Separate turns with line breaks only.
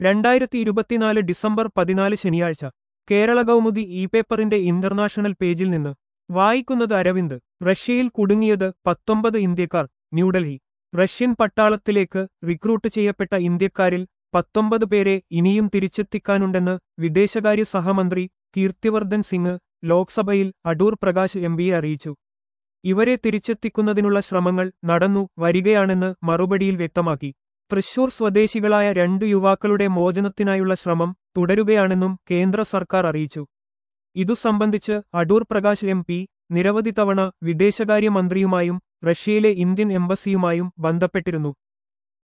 രണ്ടായിരത്തി ഇരുപത്തിനാല് ഡിസംബർ പതിനാല് ശനിയാഴ്ച കേരള കൗമുദി ഇ പേപ്പറിന്റെ ഇന്റർനാഷണൽ പേജിൽ നിന്ന് വായിക്കുന്നത് അരവിന്ദ് റഷ്യയിൽ കുടുങ്ങിയത് പത്തൊമ്പത് ഇന്ത്യക്കാർ ന്യൂഡൽഹി റഷ്യൻ പട്ടാളത്തിലേക്ക് റിക്രൂട്ട് ചെയ്യപ്പെട്ട ഇന്ത്യക്കാരിൽ പത്തൊമ്പത് പേരെ ഇനിയും തിരിച്ചെത്തിക്കാനുണ്ടെന്ന് വിദേശകാര്യ സഹമന്ത്രി കീർത്തിവർദ്ധൻ സിംഗ് ലോക്സഭയിൽ അടൂർ പ്രകാശ് എംപിയെ അറിയിച്ചു ഇവരെ തിരിച്ചെത്തിക്കുന്നതിനുള്ള ശ്രമങ്ങൾ നടന്നു വരികയാണെന്ന് മറുപടിയിൽ വ്യക്തമാക്കി തൃശൂർ സ്വദേശികളായ രണ്ടു യുവാക്കളുടെ മോചനത്തിനായുള്ള ശ്രമം തുടരുകയാണെന്നും കേന്ദ്ര സർക്കാർ അറിയിച്ചു ഇതു സംബന്ധിച്ച് അടൂർ പ്രകാശ് എം പി നിരവധി തവണ വിദേശകാര്യമന്ത്രിയുമായും റഷ്യയിലെ ഇന്ത്യൻ എംബസിയുമായും ബന്ധപ്പെട്ടിരുന്നു